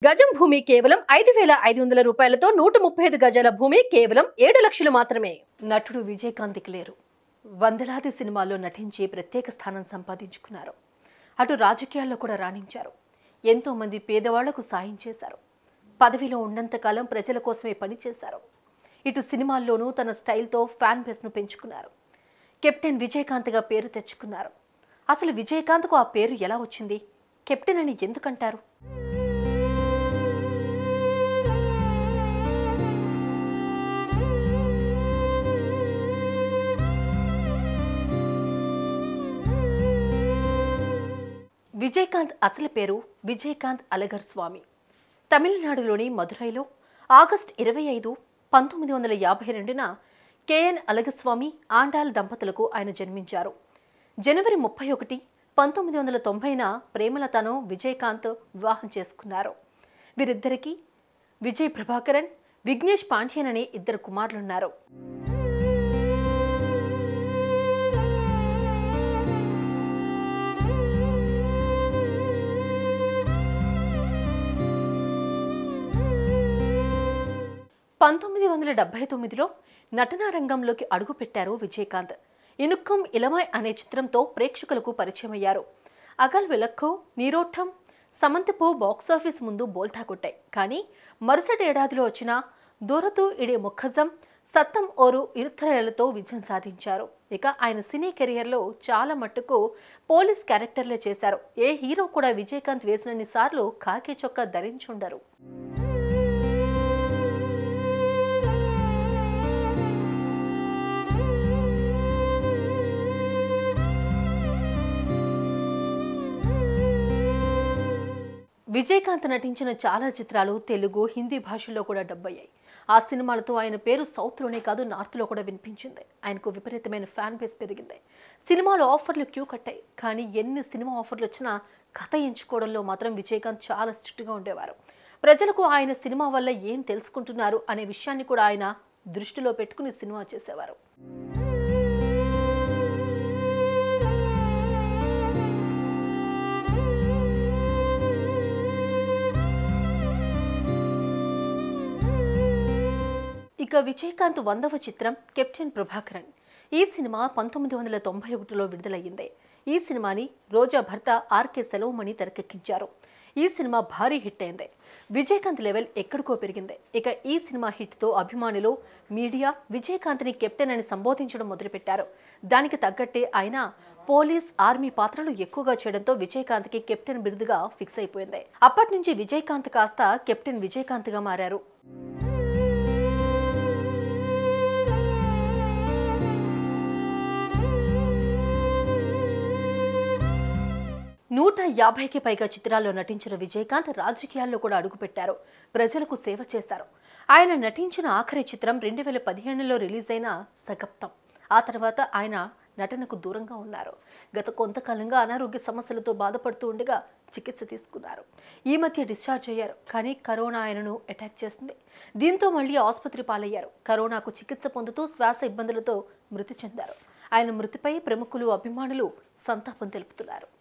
గజం భూమి కేవలం ఐదు వేల ఐదు వందల రూపాయలతో నూట ముప్పై ఐదు గజాల భూమి కేవలం ఏడు లక్షలు మాత్రమే నటుడు విజయకాంత్కి లేరు వందలాది సినిమాల్లో నటించి ప్రత్యేక స్థానం సంపాదించుకున్నారు అటు రాజకీయాల్లో కూడా రాణించారు ఎంతో మంది పేదవాళ్లకు సాయం చేశారు పదవిలో ఉన్నంతకాలం ప్రజల కోసమే పనిచేశారు ఇటు సినిమాల్లోనూ తన స్టైల్తో ఫ్యాన్ బేస్ను పెంచుకున్నారు కెప్టెన్ విజయకాంత్గా పేరు తెచ్చుకున్నారు అసలు విజయకాంత్కు ఆ పేరు ఎలా వచ్చింది కెప్టెన్ అని ఎందుకంటారు విజయకాంత్ అసలు పేరు విజయకాంత్ అలగర్ స్వామి తమిళనాడులోని మదురైలో ఆగస్ట్ ఇరవై ఐదు పంతొమ్మిది వందల యాభై రెండున కేఎన్ అలగస్వామి ఆండాల్ దంపతులకు ఆయన జన్మించారు జనవరి ముప్పై ఒకటి పంతొమ్మిది వందల తొంభైన ప్రేమలతను విజయకాంత్ వివాహం చేసుకున్నారు వీరిద్దరికీ విజయ్ ప్రభాకరన్ విఘ్నేష్ పాండ్యన్ అనే ఇద్దరు కుమారులున్నారు పంతొమ్మిది వందల డెబ్బై తొమ్మిదిలో నటనా రంగంలోకి అడుగుపెట్టారు విజయకాంత్ ఇనుక్కం ఇలమాయ్ అనే చిత్రంతో ప్రేక్షకులకు పరిచయమయ్యారు అగల్ విలక్కో నీరోఠం సమంతపు బాక్సాఫీస్ ముందు బోల్తా కొట్టాయి కానీ మరుసటి ఏడాదిలో వచ్చిన దొరతు ఇడే ముఖజం సత్తం ఓరు ఇరుత్తరలతో విజయం సాధించారు ఇక ఆయన సినీ కెరియర్లో చాలా మట్టుకు పోలీస్ క్యారెక్టర్లే చేశారు ఏ హీరో కూడా విజయకాంత్ వేసినన్ని సార్లు కాకి చొక్కా ధరించుండరు విజయకాంత్ నటించిన చాలా చిత్రాలు తెలుగు హిందీ భాషల్లో కూడా డబ్బయ్యాయి ఆ సినిమాలతో ఆయన పేరు సౌత్లోనే కాదు నార్త్లో కూడా వినిపించింది ఆయనకు విపరీతమైన ఫ్యాన్ బేస్ పెరిగింది సినిమాలో ఆఫర్లు క్యూ కట్టాయి కానీ ఎన్ని సినిమా ఆఫర్లు వచ్చినా కథ ఎంచుకోవడంలో మాత్రం విజయకాంత్ చాలా స్ట్రిక్ట్గా ఉండేవారు ప్రజలకు ఆయన సినిమా వల్ల ఏం తెలుసుకుంటున్నారు అనే విషయాన్ని కూడా ఆయన దృష్టిలో పెట్టుకుని సినిమా చేసేవారు ఇక విజయకాంత్ వందవ చిత్రం కెప్టెన్ ప్రభాకరన్ ఈ సినిమా పంతొమ్మిది వందల తొంభై ఒకటిలో విడుదలయ్యింది ఈ సినిమాని రోజా భర్త ఆర్కే సెలవుమణి తెరకెక్కించారు ఈ సినిమా భారీ హిట్ అయింది విజయకాంత్ లెవెల్ ఎక్కడికో పెరిగింది ఇక ఈ సినిమా హిట్తో అభిమానులు మీడియా విజయకాంత్ని కెప్టెన్ అని సంబోధించడం మొదలుపెట్టారు దానికి తగ్గట్టే ఆయన పోలీస్ ఆర్మీ పాత్రలు ఎక్కువగా చేయడంతో విజయకాంత్కి కెప్టెన్ బిరుదుగా ఫిక్స్ అయిపోయింది అప్పటి నుంచి విజయకాంత్ కాస్త కెప్టెన్ విజయకాంత్గా మారారు నూట యాభైకి పైగా చిత్రాల్లో నటించిన విజయకాంత్ రాజకీయాల్లో కూడా అడుగుపెట్టారు ప్రజలకు సేవ చేశారు ఆయన నటించిన ఆఖరి చిత్రం రెండు వేల పదిహేనులో రిలీజ్ అయిన సగప్తం ఆ తర్వాత ఆయన నటనకు దూరంగా ఉన్నారు గత కొంతకాలంగా అనారోగ్య సమస్యలతో బాధపడుతూ ఉండగా చికిత్స తీసుకున్నారు ఈ మధ్య డిశ్చార్జ్ అయ్యారు కానీ కరోనా ఆయనను అటాక్ చేస్తుంది దీంతో మళ్ళీ ఆసుపత్రి పాలయ్యారు కరోనాకు చికిత్స పొందుతూ శ్వాస ఇబ్బందులతో మృతి చెందారు ఆయన మృతిపై ప్రముఖులు అభిమానులు సంతాపం తెలుపుతున్నారు